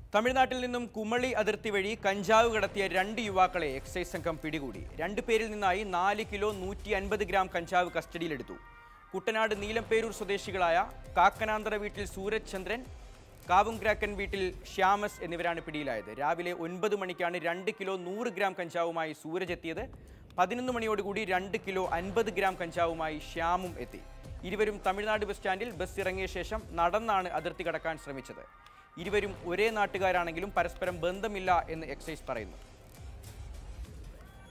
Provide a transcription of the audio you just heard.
തമിഴ്നാട്ടിൽ നിന്നും കുമളി അതിർത്തി വഴി കഞ്ചാവ് കടത്തിയ രണ്ട് യുവാക്കളെ എക്സൈസ് സംഘം പിടികൂടി രണ്ടു പേരിൽ നിന്നായി നാല് കിലോ നൂറ്റി അൻപത് ഗ്രാം കഞ്ചാവ് കസ്റ്റഡിയിലെടുത്തു കുട്ടനാട് നീലംപേരൂർ സ്വദേശികളായ കാക്കനാന്തറ വീട്ടിൽ സൂരജ് ചന്ദ്രൻ കാവുംഗ്രാക്കൻ വീട്ടിൽ ശ്യാമസ് എന്നിവരാണ് പിടിയിലായത് രാവിലെ ഒൻപത് മണിക്കാണ് രണ്ട് കിലോ നൂറ് ഗ്രാം കഞ്ചാവുമായി സൂരജ് എത്തിയത് പതിനൊന്ന് മണിയോടുകൂടി രണ്ട് കിലോ അൻപത് ഗ്രാം കഞ്ചാവുമായി ശ്യാമും എത്തി ഇരുവരും തമിഴ്നാട് ബസ് സ്റ്റാൻഡിൽ ബസ് ഇറങ്ങിയ ശേഷം നടന്നാണ് അതിർത്തി കടക്കാൻ ശ്രമിച്ചത് ഇരുവരും ഒരേ നാട്ടുകാരാണെങ്കിലും പരസ്പരം ബന്ധമില്ല എന്ന് എക്സൈസ് പറയുന്നു